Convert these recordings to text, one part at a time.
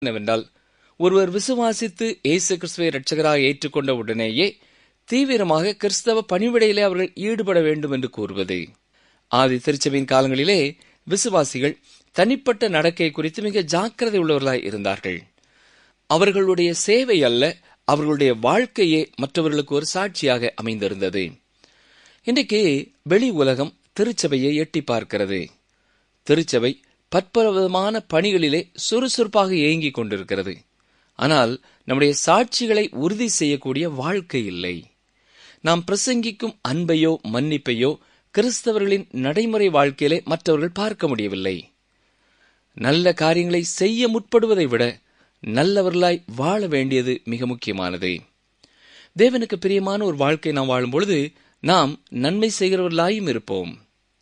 என்னவென்றால் ஒருவர் விசுவாசித்து இயேசு கிறிஸ்துவை இரட்சகராக ஏற்றுக்கொண்ட உடனேயே தீவிரமாக கிறிஸ்தவ பணிவிடையிலே அவர்கள் ஈடுபட வேண்டும் என்று கூறுவது ஆதி திருச்சபையின் காலங்களிலே விசுவாசிகள் தனிப்பட்ட நடக்கை குறித்து மிக ஜாக்கிரதை உள்ளவர்களாய் இருந்தார்கள் அவர்களுடைய சேவை அல்ல அவர்களுடைய வாழ்க்கையே மற்றவர்களுக்கு ஒரு சாட்சியாக அமைந்திருந்தது இன்றைக்கு வெளி உலகம் திருச்சபையை எட்டி பார்க்கிறது திருச்சபை பற்பல விதமான பணிகளிலே சுறுசுறுப்பாக இயங்கிக் கொண்டிருக்கிறது ஆனால் நம்முடைய சாட்சிகளை உறுதி செய்யக்கூடிய வாழ்க்கை இல்லை நாம் பிரசங்கிக்கும் அன்பையோ மன்னிப்பையோ கிறிஸ்தவர்களின் நடைமுறை வாழ்க்கையிலே மற்றவர்கள் பார்க்க முடியவில்லை நல்ல காரியங்களை செய்ய முற்படுவதை விட நல்லவர்களாய் வாழ வேண்டியது மிக முக்கியமானது தேவனுக்கு பிரியமான ஒரு வாழ்க்கை நாம் வாழும்பொழுது நாம் நன்மை செய்கிறவர்களாயும் இருப்போம்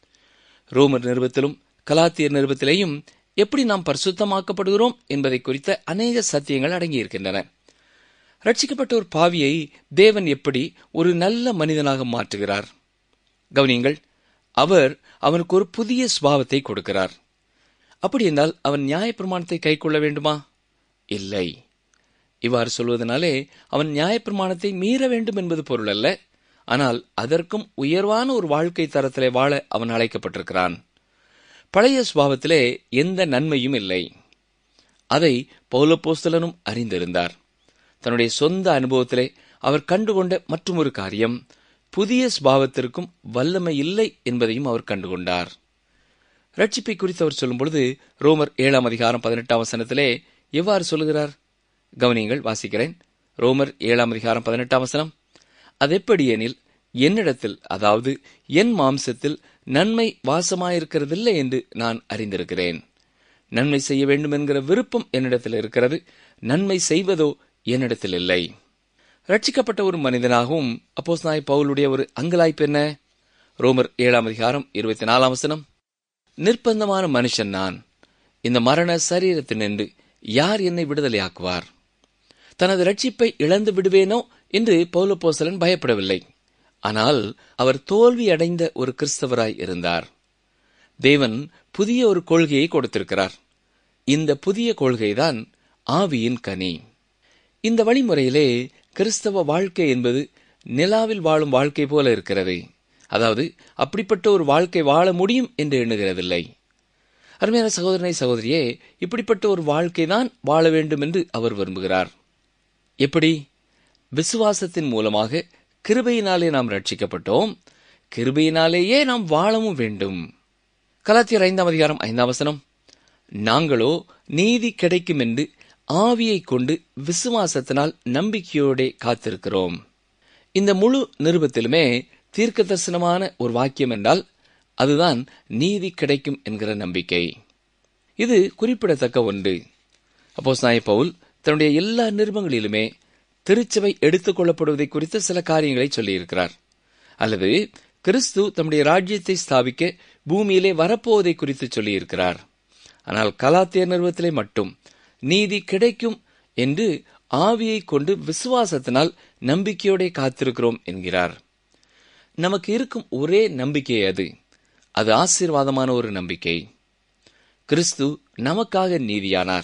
ரோமர் நிறுவத்திலும் கலாத்தியர் நிறுவத்திலேயும் எப்படி நாம் பரிசுத்தமாக்கப்படுகிறோம் என்பதை குறித்த அநேக சத்தியங்கள் அடங்கியிருக்கின்றன ரட்சிக்கப்பட்ட ஒரு பாவியை தேவன் எப்படி ஒரு நல்ல மனிதனாக மாற்றுகிறார் கவனியுங்கள் அவர் அவனுக்கு ஒரு புதிய சுபாவத்தை கொடுக்கிறார் அப்படி என்றால் அவன் நியாயப்பிரமாணத்தை கைக்கொள்ள வேண்டுமா இல்லை இவ்வாறு சொல்வதனாலே அவன் நியாயப்பிரமாணத்தை மீற வேண்டும் என்பது பொருள் அல்ல ஆனால் அதற்கும் உயர்வான ஒரு வாழ்க்கை தரத்திலே வாழ அவன் அழைக்கப்பட்டிருக்கிறான் பழைய சுபாவத்திலே எந்த நன்மையும் இல்லை அதை பௌலப்போஸ்தலனும் அறிந்திருந்தார் தன்னுடைய சொந்த அனுபவத்திலே அவர் கண்டுகொண்ட மற்றொரு காரியம் புதிய சுபாவத்திற்கும் வல்லமை இல்லை என்பதையும் அவர் கண்டுகொண்டார் ரட்சிப்பை குறித்து அவர் சொல்லும் பொழுது ரோமர் ஏழாம் அதிகாரம் பதினெட்டாம் வசனத்திலே எவ்வாறு சொல்லுகிறார் கவனியங்கள் வாசிக்கிறேன் ரோமர் ஏழாம் அதிகாரம் பதினெட்டாம் வசனம் அதெப்படி எனில் என்னிடத்தில் அதாவது என் மாம்சத்தில் நன்மை வாசமாயிருக்கிறதில்லை என்று நான் அறிந்திருக்கிறேன் நன்மை செய்ய வேண்டும் என்கிற விருப்பம் என்னிடத்தில் இருக்கிறது நன்மை செய்வதோ என்னிடத்தில் இல்லை ரட்சிக்கப்பட்ட ஒரு மனிதனாகவும் அப்போஸ் நாய் பவுலுடைய ஒரு அங்கலாய்ப்பு என்ன ரோமர் ஏழாம் அதிகாரம் இருபத்தி நாலாம் வசனம் நிர்பந்தமான மனுஷன் நான் இந்த மரண சரீரத்தினின்று யார் என்னை விடுதலையாக்குவார் தனது ரட்சிப்பை இழந்து விடுவேனோ என்று பௌலப்போசலன் பயப்படவில்லை ஆனால் அவர் தோல்வி அடைந்த ஒரு கிறிஸ்தவராய் இருந்தார் தேவன் புதிய ஒரு கொள்கையை கொடுத்திருக்கிறார் இந்த புதிய கொள்கைதான் ஆவியின் கனி இந்த வழிமுறையிலே கிறிஸ்தவ வாழ்க்கை என்பது நிலாவில் வாழும் வாழ்க்கை போல இருக்கிறது அதாவது அப்படிப்பட்ட ஒரு வாழ்க்கை வாழ முடியும் என்று எண்ணுகிறதில்லை அருமையான சகோதரனை சகோதரியே இப்படிப்பட்ட ஒரு வாழ்க்கை தான் வாழ வேண்டும் என்று அவர் விரும்புகிறார் எப்படி விசுவாசத்தின் மூலமாக கிருபையினாலே நாம் ரட்சிக்கப்பட்டோம் கிருபையினாலேயே நாம் வாழவும் வேண்டும் கலாத்தியர் ஐந்தாம் அதிகாரம் ஐந்தாம் வசனம் நாங்களோ நீதி கிடைக்கும் என்று ஆவியை கொண்டு விசுவாசத்தினால் நம்பிக்கையோட காத்திருக்கிறோம் இந்த முழு நிருபத்திலுமே தீர்க்க தரிசனமான ஒரு வாக்கியம் என்றால் அதுதான் நீதி கிடைக்கும் என்கிற நம்பிக்கை இது குறிப்பிடத்தக்க ஒன்று அப்போஸ் நாய பவுல் தன்னுடைய எல்லா நிருபங்களிலுமே திருச்சபை எடுத்துக் கொள்ளப்படுவதை குறித்த சில காரியங்களை சொல்லியிருக்கிறார் அல்லது கிறிஸ்து தம்முடைய ராஜ்யத்தை ஸ்தாபிக்க பூமியிலே வரப்போவதை குறித்து சொல்லியிருக்கிறார் ஆனால் கலாத்திய நிறுவத்திலே மட்டும் நீதி கிடைக்கும் என்று ஆவியை கொண்டு விசுவாசத்தினால் நம்பிக்கையோட காத்திருக்கிறோம் என்கிறார் நமக்கு இருக்கும் ஒரே நம்பிக்கை அது அது ஆசீர்வாதமான ஒரு நம்பிக்கை கிறிஸ்து நமக்காக நீதியானார்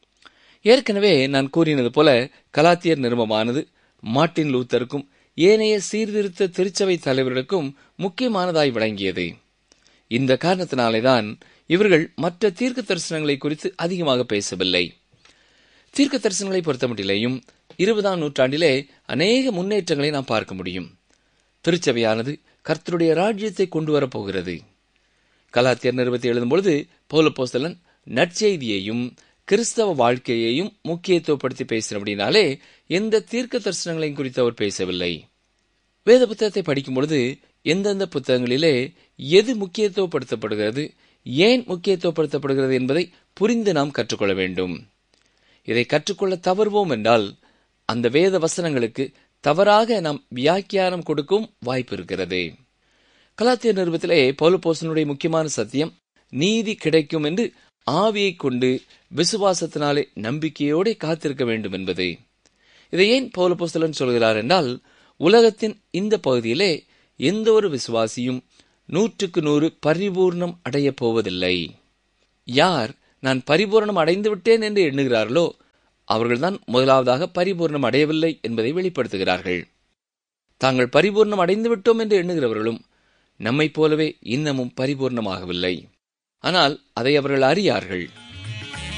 ஏற்கனவே நான் கூறினது போல கலாத்தியர் நிருபமானது மார்ட்டின் லூத்தருக்கும் ஏனைய சீர்திருத்த திருச்சபை தலைவர்களுக்கும் முக்கியமானதாய் விளங்கியது இந்த காரணத்தினாலேதான் இவர்கள் மற்ற தீர்க்க தரிசனங்களை குறித்து அதிகமாக பேசவில்லை தீர்க்க தரிசனங்களை பொறுத்தமட்டிலேயும் இருபதாம் நூற்றாண்டிலே அநேக முன்னேற்றங்களை நாம் பார்க்க முடியும் திருச்சபையானது கர்த்தருடைய ராஜ்யத்தை கொண்டு வரப்போகிறது கலாத்தியர் நிறுவத்தை எழுதும்பொழுது பௌலப்போஸ்தலன் நற்செய்தியையும் கிறிஸ்தவ வாழ்க்கையையும் முக்கியத்துவப்படுத்தி பேசினபடினாலே எந்த தீர்க்க தரிசனங்களையும் குறித்து அவர் பேசவில்லை வேத புத்தகத்தை படிக்கும் பொழுது எந்தெந்த புத்தகங்களிலே எது முக்கியத்துவப்படுத்தப்படுகிறது ஏன் முக்கியத்துவப்படுத்தப்படுகிறது என்பதை புரிந்து நாம் கற்றுக்கொள்ள வேண்டும் இதை கற்றுக்கொள்ள தவறுவோம் என்றால் அந்த வேத வசனங்களுக்கு தவறாக நாம் வியாக்கியானம் கொடுக்கும் வாய்ப்பு இருக்கிறது கலாத்திய நிறுவத்திலே பௌலபோசனுடைய முக்கியமான சத்தியம் நீதி கிடைக்கும் என்று ஆவியை கொண்டு விசுவாசத்தினாலே நம்பிக்கையோடு காத்திருக்க வேண்டும் என்பது இதை ஏன் பௌலபோஸ்தலன் சொல்கிறார் என்றால் உலகத்தின் இந்த பகுதியிலே எந்த ஒரு விசுவாசியும் நூற்றுக்கு நூறு பரிபூர்ணம் அடையப் போவதில்லை யார் நான் பரிபூரணம் அடைந்து விட்டேன் என்று எண்ணுகிறார்களோ அவர்கள்தான் முதலாவதாக பரிபூர்ணம் அடையவில்லை என்பதை வெளிப்படுத்துகிறார்கள் தாங்கள் பரிபூர்ணம் அடைந்து விட்டோம் என்று எண்ணுகிறவர்களும் நம்மைப் போலவே இன்னமும் பரிபூர்ணமாகவில்லை ஆனால் அதை அவர்கள் அறியார்கள்